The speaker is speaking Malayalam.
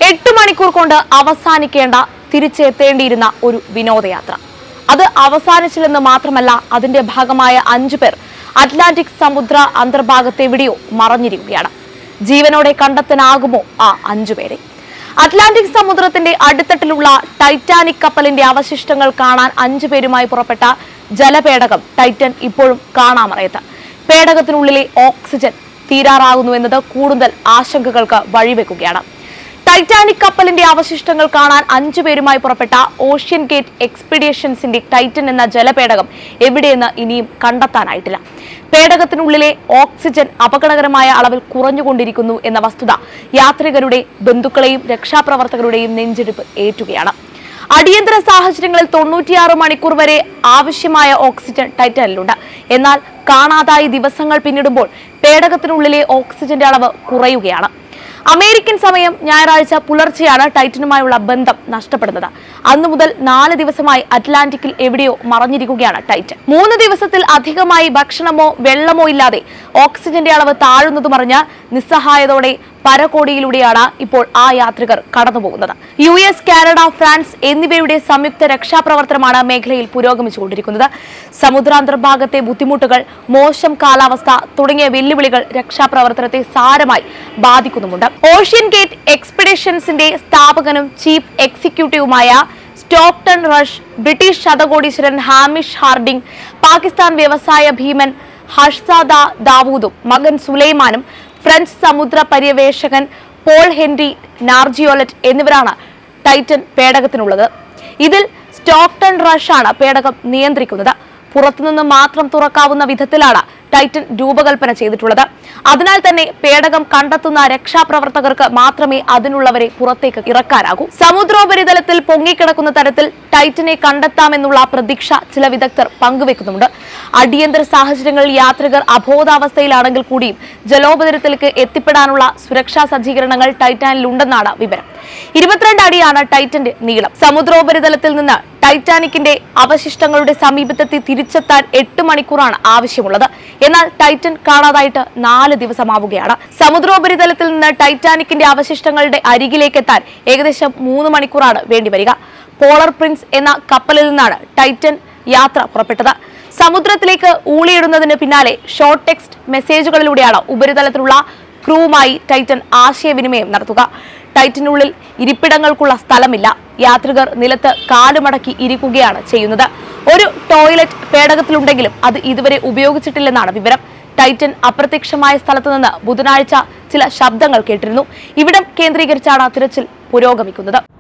എട്ട് മണിക്കൂർ കൊണ്ട് അവസാനിക്കേണ്ട തിരിച്ചെത്തേണ്ടിയിരുന്ന ഒരു വിനോദയാത്ര അത് അവസാനിച്ചില്ലെന്ന് മാത്രമല്ല അതിന്റെ ഭാഗമായ അഞ്ചു പേർ അറ്റ്ലാന്റിക് സമുദ്ര അന്തർഭാഗത്തെവിടെയോ മറഞ്ഞിരിക്കുകയാണ് ജീവനോടെ കണ്ടെത്താനാകുമോ ആ അഞ്ചു പേരെ അറ്റ്ലാന്റിക് സമുദ്രത്തിന്റെ അടിത്തട്ടിലുള്ള ടൈറ്റാനിക് കപ്പലിന്റെ അവശിഷ്ടങ്ങൾ കാണാൻ അഞ്ചു പേരുമായി പുറപ്പെട്ട ജലപേടകം ടൈറ്റൻ ഇപ്പോഴും കാണാമറയത്ത് പേടകത്തിനുള്ളിലെ ഓക്സിജൻ തീരാറാകുന്നു എന്നത് കൂടുതൽ ആശങ്കകൾക്ക് വഴിവെക്കുകയാണ് ടൈറ്റാനിക് കപ്പലിന്റെ അവശിഷ്ടങ്ങൾ കാണാൻ അഞ്ചു പേരുമായി പുറപ്പെട്ട ഓഷ്യൻ ഗേറ്റ് എക്സ്പീഡിയഷൻസിന്റെ ടൈറ്റൻ എന്ന ജലപേടകം എവിടെയെന്ന് ഇനിയും കണ്ടെത്താനായിട്ടില്ല പേടകത്തിനുള്ളിലെ ഓക്സിജൻ അപകടകരമായ അളവിൽ കുറഞ്ഞുകൊണ്ടിരിക്കുന്നു എന്ന വസ്തുത യാത്രികരുടെ ബന്ധുക്കളെയും രക്ഷാപ്രവർത്തകരുടെയും നെഞ്ചെടുപ്പ് ഏറ്റുകയാണ് അടിയന്തര സാഹചര്യങ്ങളിൽ തൊണ്ണൂറ്റിയാറ് മണിക്കൂർ വരെ ആവശ്യമായ ഓക്സിജൻ ടൈറ്റനിലുണ്ട് എന്നാൽ കാണാതായി ദിവസങ്ങൾ പിന്നിടുമ്പോൾ പേടകത്തിനുള്ളിലെ ഓക്സിജന്റെ അളവ് കുറയുകയാണ് അമേരിക്കൻ സമയം ഞായറാഴ്ച പുലർച്ചെയാണ് ടൈറ്റനുമായുള്ള ബന്ധം നഷ്ടപ്പെടുന്നത് അന്നു മുതൽ നാല് ദിവസമായി അറ്റ്ലാന്റിക്കിൽ എവിടെയോ മറഞ്ഞിരിക്കുകയാണ് ടൈറ്റൻ മൂന്ന് ദിവസത്തിൽ അധികമായി ഭക്ഷണമോ വെള്ളമോ ഇല്ലാതെ ഓക്സിജന്റെ അളവ് താഴുന്നതുമറിഞ്ഞ് നിസ്സഹായതോടെ പരകോടിയിലൂടെയാണ് ഇപ്പോൾ ആ യാത്രികർ കടന്നുപോകുന്നത് യു എസ് കാനഡ ഫ്രാൻസ് എന്നിവയുടെ സംയുക്ത രക്ഷാപ്രവർത്തനമാണ് മേഖലയിൽ പുരോഗമിച്ചുകൊണ്ടിരിക്കുന്നത് സമുദ്രാന്തർഭാഗത്തെ ബുദ്ധിമുട്ടുകൾ മോശം കാലാവസ്ഥ തുടങ്ങിയ വെല്ലുവിളികൾ രക്ഷാപ്രവർത്തനത്തെ സാരമായി ബാധിക്കുന്നുമുണ്ട് ഓഷ്യൻ ഗേറ്റ് എക്സ്പെഡിഷൻസിന്റെ സ്ഥാപകനും ചീഫ് എക്സിക്യൂട്ടീവുമായ സ്റ്റോക്ടൺ റഷ് ബ്രിട്ടീഷ് ശതകോടീശ്വരൻ ഹാമിഷ് ഹാർഡിംഗ് പാകിസ്ഥാൻ വ്യവസായ ഭീമൻ ഹർഷാദ ദാവൂദും മകൻ സുലൈമാനും ഫ്രഞ്ച് സമുദ്ര പര്യവേഷകൻ പോൾ ഹെൻറി നാർജിയോലറ്റ് എന്നിവരാണ് ടൈറ്റൻ പേടകത്തിനുള്ളത് ഇതിൽ സ്റ്റോക്ടൺ റഷ് ആണ് പേടകം നിയന്ത്രിക്കുന്നത് പുറത്തുനിന്ന് മാത്രം തുറക്കാവുന്ന വിധത്തിലാണ് ടൈറ്റൻ രൂപകൽപ്പന ചെയ്തിട്ടുള്ളത് അതിനാൽ തന്നെ പേടകം കണ്ടെത്തുന്ന രക്ഷാപ്രവർത്തകർക്ക് മാത്രമേ അതിനുള്ളവരെ പുറത്തേക്ക് ഇറക്കാനാകൂ സമുദ്രോപരിതലത്തിൽ പൊങ്ങിക്കിടക്കുന്ന തരത്തിൽ ടൈറ്റനെ കണ്ടെത്താമെന്നുള്ള പ്രതീക്ഷ ചില വിദഗ്ധർ പങ്കുവെക്കുന്നുണ്ട് അടിയന്തര സാഹചര്യങ്ങളിൽ യാത്രികർ അബോധാവസ്ഥയിലാണെങ്കിൽ കൂടിയും ജലോപരിതലത്തിലേക്ക് എത്തിപ്പെടാനുള്ള സുരക്ഷാ സജ്ജീകരണങ്ങൾ ടൈറ്റാനിലുണ്ടെന്നാണ് വിവരം ഇരുപത്തിരണ്ട് അടിയാണ് ടൈറ്റന്റെ നീളം സമുദ്രോപരിതലത്തിൽ നിന്ന് ടൈറ്റാനിക്കിന്റെ അവശിഷ്ടങ്ങളുടെ സമീപത്തെത്തി തിരിച്ചെത്താൻ എട്ട് മണിക്കൂറാണ് ആവശ്യമുള്ളത് എന്നാൽ ടൈറ്റൻ കാണാതായിട്ട് നാല് ദിവസമാവുകയാണ് സമുദ്രോപരിതലത്തിൽ നിന്ന് ടൈറ്റാനിക്കിന്റെ അവശിഷ്ടങ്ങളുടെ അരികിലേക്ക് എത്താൻ ഏകദേശം മൂന്ന് മണിക്കൂറാണ് വേണ്ടിവരിക പോളർ പ്രിൻസ് എന്ന കപ്പലിൽ നിന്നാണ് ടൈറ്റൻ യാത്ര പുറപ്പെട്ടത് സമുദ്രത്തിലേക്ക് ഊളിയിടുന്നതിന് പിന്നാലെ ഷോർട്ട് ടെക്സ്റ്റ് മെസ്സേജുകളിലൂടെയാണ് ഉപരിതലത്തിലുള്ള ക്രൂവുമായി ടൈറ്റൻ ആശയവിനിമയം നടത്തുക ടൈറ്റനുള്ളിൽ ഇരിപ്പിടങ്ങൾക്കുള്ള സ്ഥലമില്ല യാത്രികർ നിലത്ത് കാലുമടക്കി ഇരിക്കുകയാണ് ചെയ്യുന്നത് ഒരു ടോയ്ലറ്റ് പേടകത്തിലുണ്ടെങ്കിലും അത് ഇതുവരെ ഉപയോഗിച്ചിട്ടില്ലെന്നാണ് വിവരം ടൈറ്റൻ അപ്രത്യക്ഷമായ സ്ഥലത്ത് നിന്ന് ബുധനാഴ്ച ചില ശബ്ദങ്ങൾ കേട്ടിരുന്നു ഇവിടം കേന്ദ്രീകരിച്ചാണ് തിരച്ചിൽ പുരോഗമിക്കുന്നത്